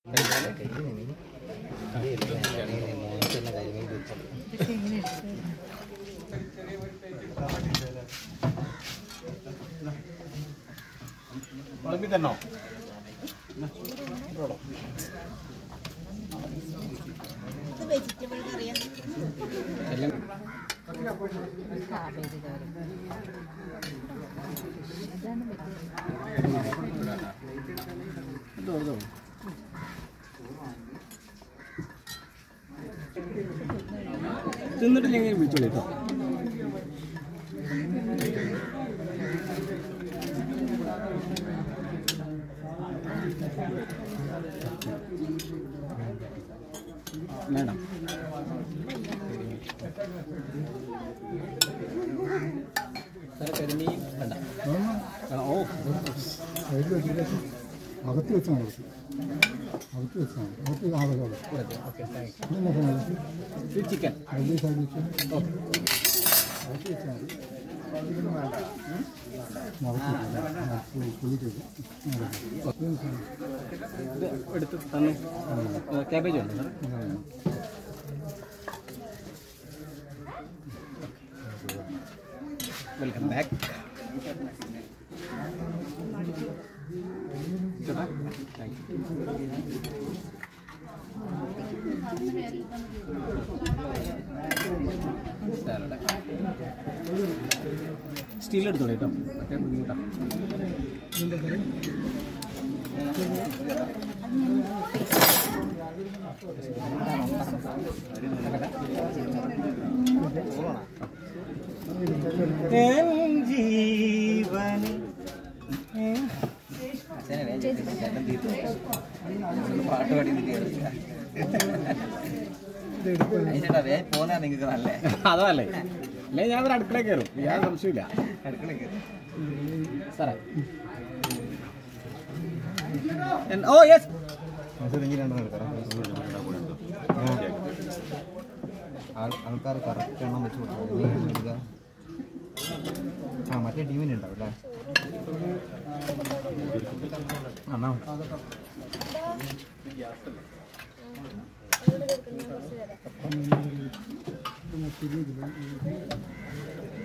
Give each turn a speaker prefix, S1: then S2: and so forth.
S1: വിളമ്പി തന്നോ
S2: ഇത് വെജിറ്റബിൾ കറിയാ
S1: തിന്നിട്ടില്ലെങ്കിൽ വിളിച്ചോളൂ കേട്ടോ വേണം കരിമീൻ വേണ്ട ഓ
S3: അകത്ത് വെച്ചാൽ മതി അകത്ത് വെച്ചാൽ മതി അകത്ത് ആളുകൾ
S1: ഓക്കെ താങ്ക്സ്
S3: ഇതെന്നാ സാധനം?
S1: ഇത് ചിക്കൻ
S3: വലിയ സൈഡ് വെച്ച്
S1: ഓക്കെ
S3: അകത്ത് വെച്ചാൽ മതി അകത്ത് വെച്ചാൽ കുളിക്ക്
S1: ഇത് എടുത്ത് തന്നു ക്യാബേജ് ഉണ്ട് സാർ വെൽക്കം ബാക്ക് ചേട്ടാ താങ്ക് യു സാലഡ് സ്റ്റീൽ എടുത്തോളൂ കേട്ടോ മറ്റേ ബുദ്ധിമുട്ടാണ് ജീവനി
S4: പാട്ട് പാടി പോന്നാ നിങ്ങക്ക് നല്ലേ
S1: അതല്ലേ അല്ലേ ഞാൻ ഒരു അടുക്കള കയറും യാതൊരു സംശയമില്ല
S4: അടുക്കളയ്ക്ക്
S1: സാറേ എൻ- ഓ യെസ്
S4: ആൾക്കാർ കറക്റ്റ് എണ്ണം വെച്ച് കൊടുക്കുക ആ മറ്റേ ടീമിന് ഉണ്ടാവും അല്ലേ അണ്ണാ
S3: തിരിഞ്ഞില്ല